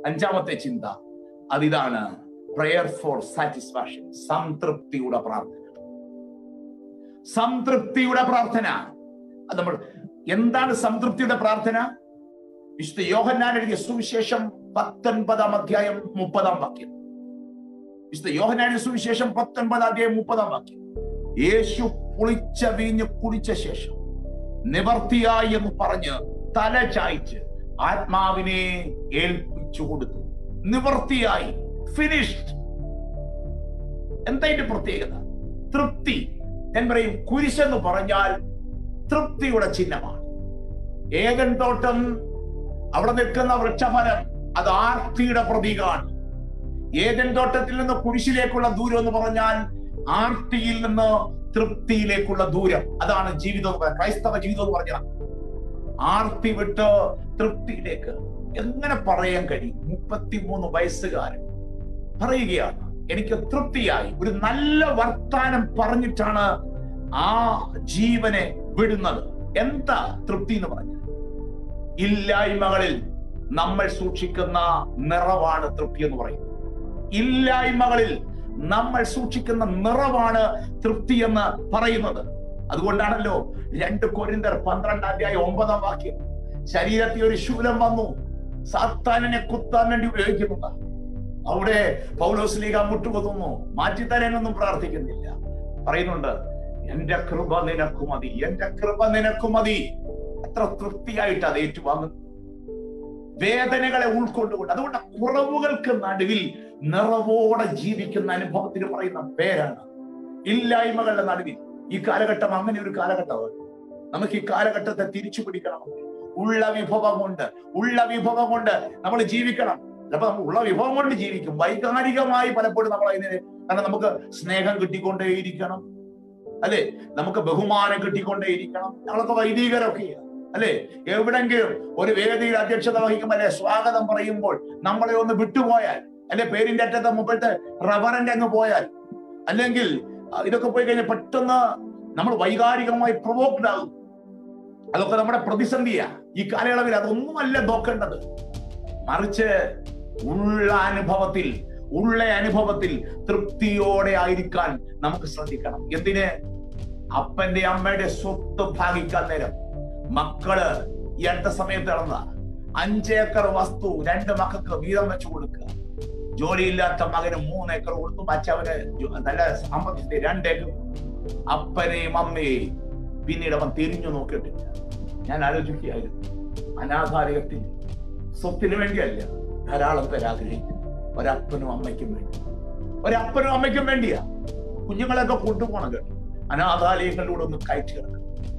അഞ്ചാമത്തെ ചിന്ത അതിതാണ് പ്രയർ ഫോർ സാറ്റിസ്ഫാക്ഷൻ സംതൃപ്തിയുടെ പ്രാർത്ഥന സംതൃപ്തിയുടെ പ്രാർത്ഥന അത് നമ്മൾ എന്താണ് സംതൃപ്തിയുടെ പ്രാർത്ഥന വിശുദ്ധ യോഹന്നാൻ എഴുതിയ സുവിശേഷം പത്തൊൻപതാം അധ്യായം മുപ്പതാം വാക്യം വിശുദ്ധ യോഹന്നാൻ എഴുതിയ സുവിശേഷം പത്തൊൻപതാം അധ്യായം മുപ്പതാം വാക്യം യേശു കുളിച്ച വീഞ്ഞ് കുടിച്ച ശേഷം നിവർത്തിയായി എന്ന് പറഞ്ഞ് തല ചായ്ച്ച് ആത്മാവിനെ ഏൽപ്പിച്ചു കൊടുത്തു നിവർത്തിയായി ഫിനിഷ്ഡ് എന്താ ഇതിന്റെ പ്രത്യേകത തൃപ്തി ഞാൻ പറയും കുരിശെന്ന് പറഞ്ഞാൽ തൃപ്തിയുടെ ചിഹ്നമാണ് ഏകൻ തോട്ടം അവിടെ നിൽക്കുന്ന വൃക്ഷഫലം അത് ആർത്തിയുടെ പ്രതീകമാണ് ഏകൻ തോട്ടത്തിൽ നിന്ന് കുരിശിലേക്കുള്ള ദൂരം എന്ന് പറഞ്ഞാൽ ആർത്തിയിൽ നിന്ന് തൃപ്തിയിലേക്കുള്ള ദൂരം അതാണ് ജീവിതം എന്ന് പറയുന്നത്. ക്രൈസ്തവ ജീവിതം എന്ന് പറഞ്ഞാൽ ആർത്തി വിട്ട് തൃപ്തിയിലേക്ക് എങ്ങനെ പറയാൻ കഴിയും മുപ്പത്തിമൂന്ന് വയസ്സുകാരൻ പറയുകയാണ് എനിക്ക് തൃപ്തിയായി ഒരു നല്ല വർത്താനം പറഞ്ഞിട്ടാണ് ആ ജീവനെ വിടുന്നത് എന്താ തൃപ്തി എന്ന് പറഞ്ഞാൽ ഇല്ലായ്മകളിൽ നമ്മൾ സൂക്ഷിക്കുന്ന നിറവാണ് തൃപ്തി എന്ന് പറയുന്നത് ഇല്ലായ്മകളിൽ നമ്മൾ സൂക്ഷിക്കുന്ന നിറവാണ് തൃപ്തി എന്ന് പറയുന്നത് അതുകൊണ്ടാണല്ലോ രണ്ട് കൊരിന്തർ പന്ത്രണ്ടാം അധ്യായം ഒമ്പതാം വാക്യം ശരീരത്തിൽ ഒരു ശൂലം വന്നു സാത്താനിനെ കുത്താൻ വേണ്ടി ഉപയോഗിക്കുന്നത് അവിടെ പൗലോസ് ലീഗ മുട്ടുകൊതുന്നു മാറ്റിത്തരാനൊന്നും പ്രാർത്ഥിക്കുന്നില്ല പറയുന്നുണ്ട് എന്റെ കൃപ നിനക്കു മതി എന്റെ കൃപ നിനക്കു മതി എത്ര തൃപ്തിയായിട്ട് അത് ഏറ്റുവാങ്ങുന്നു വേദനകളെ ഉൾക്കൊണ്ടുകൊണ്ട് അതുകൊണ്ട് കുറവുകൾക്ക് നടുവിൽ നിറവോടെ ജീവിക്കുന്ന അനുഭവത്തിന് പറയുന്ന പേരാണ് ഇല്ലായ്മകളുടെ നടുവിൽ ഈ കാലഘട്ടം അങ്ങനെ ഒരു കാലഘട്ടമാണ് നമുക്ക് ഈ കാലഘട്ടത്തെ തിരിച്ചു പിടിക്കണം ഉള്ള വിഭവം കൊണ്ട് ഉള്ള വിഭവം കൊണ്ട് നമ്മൾ ജീവിക്കണം ചിലപ്പോ നമ്മൾ ഉള്ള വിഭവം കൊണ്ട് ജീവിക്കും വൈകാരികമായി പലപ്പോഴും നമ്മൾ അതിനെ കാരണം നമുക്ക് സ്നേഹം കിട്ടിക്കൊണ്ടേയിരിക്കണം അല്ലെ നമുക്ക് ബഹുമാനം കിട്ടിക്കൊണ്ടേയിരിക്കണം ഞങ്ങളൊക്കെ വൈദികരൊക്കെയാണ് അല്ലെ എവിടെങ്കിലും ഒരു വേദിയിൽ അധ്യക്ഷത വഹിക്കുമ്പോൾ അല്ലെ സ്വാഗതം പറയുമ്പോൾ നമ്മളെ ഒന്ന് വിട്ടുപോയാൽ അല്ലെ പേരിന്റെ അറ്റത്തെ മുമ്പത്തെ റവറന്റ് അങ്ങ് പോയാൽ അല്ലെങ്കിൽ ആ, ഇതൊക്കെ പോയി കഴിഞ്ഞാൽ പെട്ടെന്ന് നമ്മൾ വൈകാരികമായി പ്രൊവോക്ഡ് ആകും അതൊക്കെ നമ്മുടെ പ്രതിസന്ധിയാ ഈ കാലയളവിൽ അതൊന്നുമല്ല നോക്കേണ്ടത് മറിച്ച് ഉള്ള അനുഭവത്തിൽ ഉള്ള അനുഭവത്തിൽ തൃപ്തിയോടെ ആയിരിക്കാൻ നമുക്ക് ശ്രദ്ധിക്കണം എന്തിന് അപ്പന്റെ അമ്മയുടെ സ്വത്ത് ഭാഗിക്കാൻ നേരം മക്കള് ഈ അടുത്ത സമയത്ത് നടന്ന അഞ്ചേക്കർ വസ്തു രണ്ട് മക്കൾക്ക് വീതം വെച്ച് കൊടുക്കുക ജോലിയില്ലാത്ത മകന് മൂന്ന് ഏക്കർ കൊടുത്തു മറ്റവന് ജോ- നല്ല സാമ്പത്തികത്തെ രണ്ടേക്കർ അപ്പനെയും അമ്മയെയും പിന്നീട് അവൻ തിരിഞ്ഞു നോക്കിയിട്ടില്ല ഞാൻ ആലോചിക്കുകയായിരുന്നു അനാഥാലയത്തിൽ സ്വത്തിന് വേണ്ടിയല്ല ധാരാളം പേര് ആഗ്രഹിക്കുന്നു ഒരപ്പനും അമ്മയ്ക്കും വേണ്ടി ഒരപ്പനും അമ്മയ്ക്കും വേണ്ടിയാ കുഞ്ഞുങ്ങളൊക്കെ കൊണ്ടുപോകണം കേട്ടോ അനാഥാലയങ്ങളിലൂടെ ഒന്ന് കയറ്റി ഇറക്കണം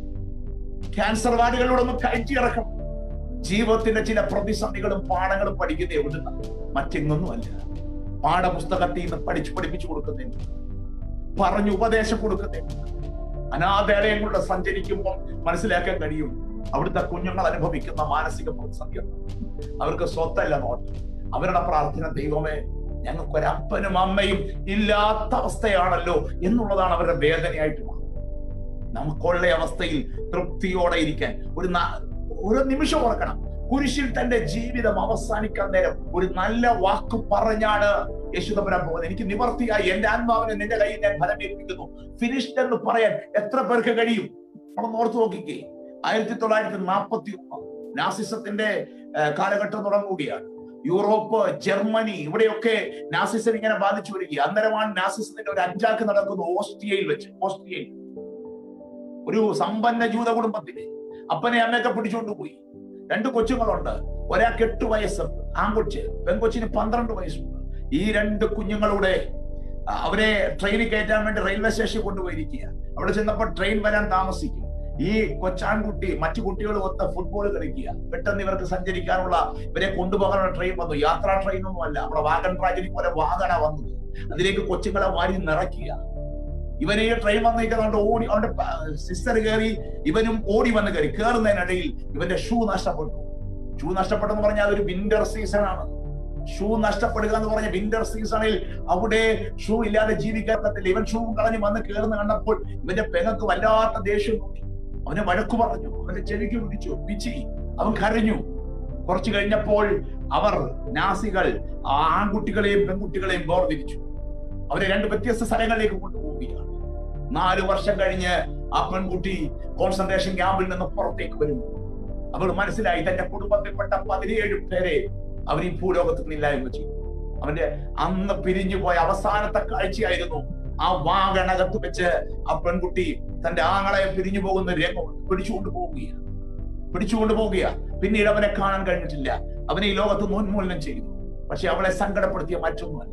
ക്യാൻസർ വാർഡുകളിലൂടെ ഒന്ന് കയറ്റി ഇറക്കണം ജീവിതത്തിന്റെ ചില പ്രതിസന്ധികളും പാഠങ്ങളും പഠിക്കുന്നത് എവിടുന്ന മറ്റെങ്ങൊന്നുമല്ല പാഠപുസ്തകത്തിൽ നിന്ന് പഠിച്ചു പഠിപ്പിച്ചു കൊടുക്കുന്നില്ല പറഞ്ഞു ഉപദേശം കൊടുക്കുന്നില്ല അനാഥാലയങ്ങളിലൂടെ സഞ്ചരിക്കുമ്പോൾ മനസ്സിലാക്കാൻ കഴിയും അവിടുത്തെ കുഞ്ഞുങ്ങൾ അനുഭവിക്കുന്ന മാനസിക പ്രതിസന്ധി അവർക്ക് സ്വത്തല്ല നോട്ട് അവരുടെ പ്രാർത്ഥന ദൈവമേ ഞങ്ങൾക്ക് ഒരപ്പനും അമ്മയും ഇല്ലാത്ത അവസ്ഥയാണല്ലോ എന്നുള്ളതാണ് അവരുടെ വേദനയായിട്ട് മാറുന്നത് നമുക്കുള്ള അവസ്ഥയിൽ തൃപ്തിയോടെ ഇരിക്കാൻ ഒരു ന- ഒരു നിമിഷം ഓർക്കണം കുരിശിൽ തന്റെ ജീവിതം അവസാനിക്കാൻ നേരം ഒരു നല്ല വാക്ക് പറഞ്ഞാണ് യേശുദപുരം പോകുന്നത് എനിക്ക് നിവർത്തിയായി എന്റെ ആത്മാവിനെ നിന്റെ കയ്യിൽ ഞാൻ ഫലമേൽപ്പിക്കുന്നു ഫിനിഷ്ഡ് എന്ന് പറയാൻ എത്ര പേർക്ക് കഴിയും നമ്മൾ ഓർത്തു നോക്കിക്കേ ആയിരത്തി തൊള്ളായിരത്തി നാൽപ്പത്തി ഒന്ന് നാസിസത്തിന്റെ ആ, കാലഘട്ടം തുടങ്ങുകയാണ് യൂറോപ്പ് ജർമ്മനി ഇവിടെയൊക്കെ നാസിസം ഇങ്ങനെ ബാധിച്ചു വരിക അന്നേരമാണ് നാസിസത്തിന്റെ ഒരു അറ്റാക്ക് നടക്കുന്നത് ഓസ്ട്രിയയിൽ വെച്ച് ഓസ്ട്രിയയിൽ ഒരു സമ്പന്ന ജൂത കുടുംബത്തിന് അപ്പനെ അമ്മയൊക്കെ പിടിച്ചുകൊണ്ട് പോയി രണ്ട് കൊച്ചുങ്ങളുണ്ട് ഒരാൾക്ക് എട്ട് വയസ്സ് ആൺകൊച്ച് പെൺകൊച്ചിന് പന്ത്രണ്ട് വയസ്സുണ്ട് ഈ രണ്ട് കുഞ്ഞുങ്ങളുടെ ആ, അവരെ ട്രെയിനിൽ കയറ്റാൻ വേണ്ടി റെയിൽവേ സ്റ്റേഷനിൽ കൊണ്ടുപോയിരിക്കുക അവിടെ ചെന്നപ്പോൾ ട്രെയിൻ വരാൻ താമസിക്കും ഈ കൊച്ചാൺകുട്ടി മറ്റു കുട്ടികൾ ഒത്ത ഫുട്ബോൾ കളിക്കുക പെട്ടെന്ന് ഇവർക്ക് സഞ്ചരിക്കാനുള്ള ഇവരെ കൊണ്ടുപോകാനുള്ള ട്രെയിൻ വന്നു യാത്രാ ട്രെയിൻ ഒന്നും അല്ല നമ്മുടെ വാഗൺ ട്രാജഡി പോലെ വാഗണ വന്നത് അതിലേക്ക് കൊച്ചുങ്ങളെ വാരി നിറയ്ക്കുക ഇവന് ഈ ട്രെയിൻ വന്ന് നിൽക്കുന്നതുകൊണ്ട് ഓടി അവന്റെ സിസ്റ്റർ കയറി ഇവനും ഓടി വന്ന് കയറി കയറുന്നതിനിടയിൽ ഇവന്റെ ഷൂ നഷ്ടപ്പെട്ടു ഷൂ നഷ്ടപ്പെട്ടെന്ന് പറഞ്ഞാൽ അതൊരു വിന്റർ സീസൺ ആണ് ഷൂ നഷ്ടപ്പെടുക എന്ന് പറഞ്ഞ വിന്റർ സീസണിൽ അവിടെ ഷൂ ഇല്ലാതെ ജീവിക്കാൻ പറ്റില്ല ഇവൻ ഷൂ കളഞ്ഞ് വന്ന് കയറുന്ന കണ്ടപ്പോൾ ഇവന്റെ പെങ്ങക്ക് വല്ലാത്ത ദേഷ്യം തോന്നി അവനെ വഴക്കു പറഞ്ഞു അവന്റെ ചെവിക്ക് പിടിച്ചു പിച്ചി അവൻ കരഞ്ഞു കുറച്ചു കഴിഞ്ഞപ്പോൾ അവർ നാസികൾ ആ ആൺകുട്ടികളെയും പെൺകുട്ടികളെയും വേർതിരിച്ചു അവരെ രണ്ട് വ്യത്യസ്ത സ്ഥലങ്ങളിലേക്ക് കൊണ്ടുപോവുകയാണ് നാല് വർഷം കഴിഞ്ഞ് ആ പെൺകുട്ടി കോൺസെൻട്രേഷൻ ക്യാമ്പിൽ നിന്ന് പുറത്തേക്ക് വരുന്നു അവൾ മനസ്സിലായി തന്റെ കുടുംബത്തിൽപ്പെട്ട പതിനേഴ് പേരെ അവർ ഈ ഭൂലോകത്ത് നിന്നില്ലായ്മ ചെയ്തു അവന്റെ അന്ന് പിരിഞ്ഞു പോയ അവസാനത്തെ കാഴ്ചയായിരുന്നു ആ വാഗണകത്ത് വെച്ച് ആ പെൺകുട്ടി തന്റെ ആങ്ങളെ പിരിഞ്ഞു പോകുന്ന രംഗം പിടിച്ചുകൊണ്ട് പോവുകയാണ് പിടിച്ചുകൊണ്ട് പോവുകയാ പിന്നീട് അവനെ കാണാൻ കഴിഞ്ഞിട്ടില്ല അവനെ ഈ ലോകത്ത് ഉന്മൂലനം ചെയ്തു പക്ഷെ അവളെ സങ്കടപ്പെടുത്തിയ മറ്റൊന്നുമല്ല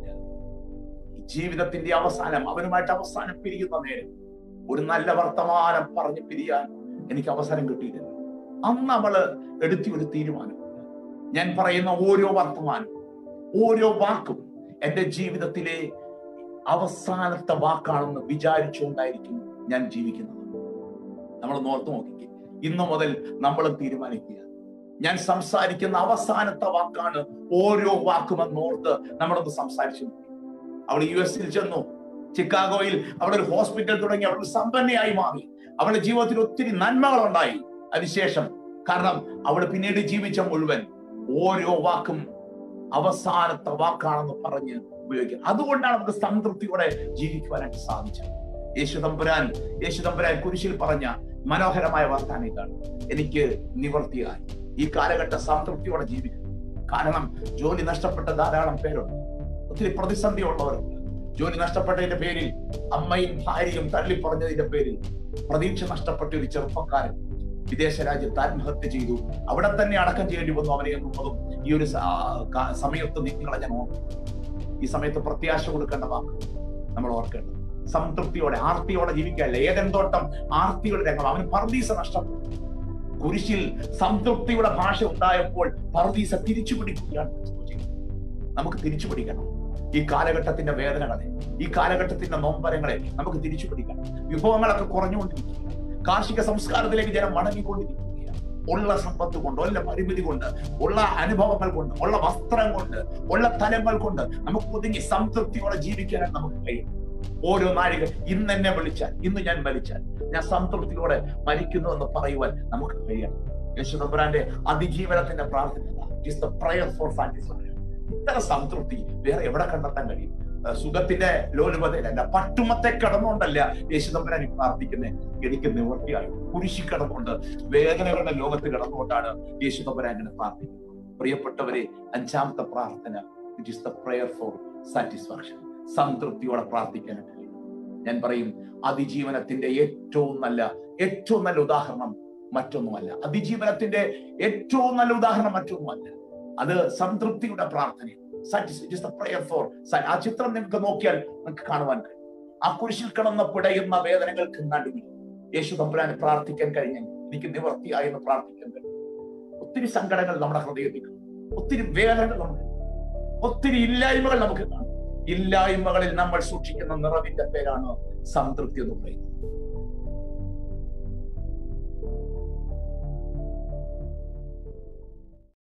ഈ ജീവിതത്തിന്റെ അവസാനം അവനുമായിട്ട് അവസാനം പിരിയുന്ന നേരം ഒരു നല്ല വർത്തമാനം പറഞ്ഞ് പിരിയാൻ എനിക്ക് അവസരം കിട്ടിയിട്ടില്ല അന്ന് അവള് എടുത്തിയ ഒരു തീരുമാനം ഞാൻ പറയുന്ന ഓരോ വർത്തമാനം ഓരോ വാക്കും എന്റെ ജീവിതത്തിലെ അവസാനത്തെ വാക്കാണെന്ന് വിചാരിച്ചുകൊണ്ടായിരിക്കും ഞാൻ ജീവിക്കുന്നത് നമ്മൾ ഓർത്ത് നോക്കിക്കേ ഇന്നു മുതൽ നമ്മൾ തീരുമാനിക്കുക ഞാൻ സംസാരിക്കുന്ന അവസാനത്തെ വാക്കാണ് ഓരോ വാക്കുമെന്ന് ഓർത്ത് നമ്മളൊന്ന് സംസാരിച്ചു നോക്കി അവൾ യു എസിൽ ചെന്നു ചിക്കാഗോയിൽ അവിടെ ഒരു ഹോസ്പിറ്റൽ തുടങ്ങി അവൾ സമ്പന്നയായി മാറി അവളുടെ ജീവിതത്തിൽ ഒത്തിരി നന്മകൾ ഉണ്ടായി അതിനുശേഷം കാരണം അവൾ പിന്നീട് ജീവിച്ച മുഴുവൻ ഓരോ വാക്കും അവസാനത്തെ വാക്കാണെന്ന് പറഞ്ഞ് ഉപയോഗിക്കുക അതുകൊണ്ടാണ് നമുക്ക് സംതൃപ്തിയോടെ ജീവിക്കുവാനായിട്ട് സാധിച്ചത് യേശു തമ്പുരാൻ യേശു തമ്പുരാൻ കുരിശിൽ പറഞ്ഞ മനോഹരമായ വാർത്താനം ഇതാണ് എനിക്ക് നിവർത്തിയായി ഈ കാലഘട്ട സംതൃപ്തിയോടെ ജീവിക്കും കാരണം ജോലി നഷ്ടപ്പെട്ട ധാരാളം പേരുണ്ട് ഒത്തിരി പ്രതിസന്ധി ഉള്ളവരുണ്ട് ജോലി നഷ്ടപ്പെട്ടതിന്റെ പേരിൽ അമ്മയും ഭാര്യയും തള്ളി പറഞ്ഞതിന്റെ പേരിൽ പ്രതീക്ഷ നഷ്ടപ്പെട്ട ഒരു ചെറുപ്പക്കാരൻ വിദേശ രാജ്യത്ത് ആത്മഹത്യ ചെയ്തു അവിടെ തന്നെ അടക്കം ചെയ്യേണ്ടി വന്നു അവനെ എന്നുള്ളതും ഈ ഒരു സ- ആ, കാ- സമയത്ത് നിങ്ങളെ ഞാൻ ഓർക്കും ഈ സമയത്ത് പ്രത്യാശ കൊടുക്കേണ്ട വാക്ക് നമ്മൾ ഓർക്കേണ്ടത് സംതൃപ്തിയോടെ ആർത്തിയോടെ ജീവിക്കാല്ല ഏതെൻ തോട്ടം ആർത്തിയുടെ രംഗം അവന് പർദീസ നഷ്ടപ്പെട്ടു കുരിശിൽ സംതൃപ്തിയുടെ ഭാഷ ഉണ്ടായപ്പോൾ പർദീസ തിരിച്ചു പിടിക്കുകയാണ് ക്രിസ്തു ചെയ്തത്. നമുക്ക് തിരിച്ചു പിടിക്കണം ഈ കാലഘട്ടത്തിന്റെ വേദനകളെ ഈ കാലഘട്ടത്തിന്റെ നോമ്പരങ്ങളെ നമുക്ക് തിരിച്ചു പിടിക്കണം വിഭവങ്ങളൊക്കെ കുറഞ്ഞുകൊണ്ടിരിക്കുക കാർഷിക സംസ്കാരത്തിലേക്ക് ജനം മടങ്ങിക്കൊണ്ടിരിക്കുകയാണ് ഉള്ള സമ്പത്ത് കൊണ്ട് ഉള്ള പരിമിതി കൊണ്ട് ഉള്ള അനുഭവങ്ങൾ കൊണ്ട് ഉള്ള വസ്ത്രം കൊണ്ട് ഉള്ള തലങ്ങൾ കൊണ്ട് നമുക്ക് ഒതുങ്ങി സംതൃപ്തിയോടെ ജീവിക്കാനായിട്ട് നമുക്ക് കഴിയും ഓരോ നാഴിക ഇന്ന് എന്നെ വിളിച്ചാൽ ഇന്ന് ഞാൻ മരിച്ചാൽ ഞാൻ സംതൃപ്തിയോടെ മരിക്കുന്നു എന്ന് പറയുവാൻ നമുക്ക് കഴിയണം യേശു തമ്പുരാന്റെ അതിജീവനത്തിന്റെ പ്രാർത്ഥന is the prayer for satisfaction ഇത്തരം സംതൃപ്തി വേറെ എവിടെ കണ്ടെത്താൻ കഴിയും അഹ് സുഖത്തിന്റെ ലോലുപതയിലല്ല പട്ടുമത്തെ കടന്നുകൊണ്ടല്ല യേശു തമ്പുരാൻ ഈ പ്രാർത്ഥിക്കുന്നത് എനിക്ക് നിവൃത്തിയായി കുരിശി കടന്നുകൊണ്ട് വേദനകളുടെ ലോകത്ത് കടന്നുകൊണ്ടാണ് യേശു തമ്പുരാൻ ഇങ്ങനെ പ്രാർത്ഥിക്കുന്നത് പ്രിയപ്പെട്ടവരെ അഞ്ചാമത്തെ പ്രാർത്ഥന it is the prayer for satisfaction സംതൃപ്തിയോടെ പ്രാർത്ഥിക്കാനായിട്ട് കഴിയും ഞാൻ പറയും അതിജീവനത്തിന്റെ ഏറ്റവും നല്ല ഏറ്റവും നല്ല ഉദാഹരണം മറ്റൊന്നുമല്ല അതിജീവനത്തിന്റെ ഏറ്റവും നല്ല ഉദാഹരണം മറ്റൊന്നുമല്ല അത് സംതൃപ്തിയുടെ പ്രാർത്ഥന പ്രയർ ഫോർ ആ ചിത്രം നിങ്ങൾക്ക് നോക്കിയാൽ നിങ്ങൾക്ക് കാണുവാൻ കഴിയും ആ കുരിശിൽ കിടന്ന പിടയുന്ന വേദനകൾക്ക് നടുവിൽ യേശു തമ്പുരാന് പ്രാർത്ഥിക്കാൻ കഴിഞ്ഞെങ്കിൽ എനിക്ക് നിവർത്തിയായി എന്ന് പ്രാർത്ഥിക്കാൻ കഴിയും ഒത്തിരി സങ്കടങ്ങൾ നമ്മുടെ ഹൃദയത്തിൽ കാണും. ഒത്തിരി വേദനകൾ നമുക്ക് ഒത്തിരി ഇല്ലായ്മകൾ നമുക്ക് കാണും ഇല്ലായ്മകളിൽ നമ്മൾ സൂക്ഷിക്കുന്ന നിറവിന്റെ പേരാണ് സംതൃപ്തി എന്ന് പറയുന്നത്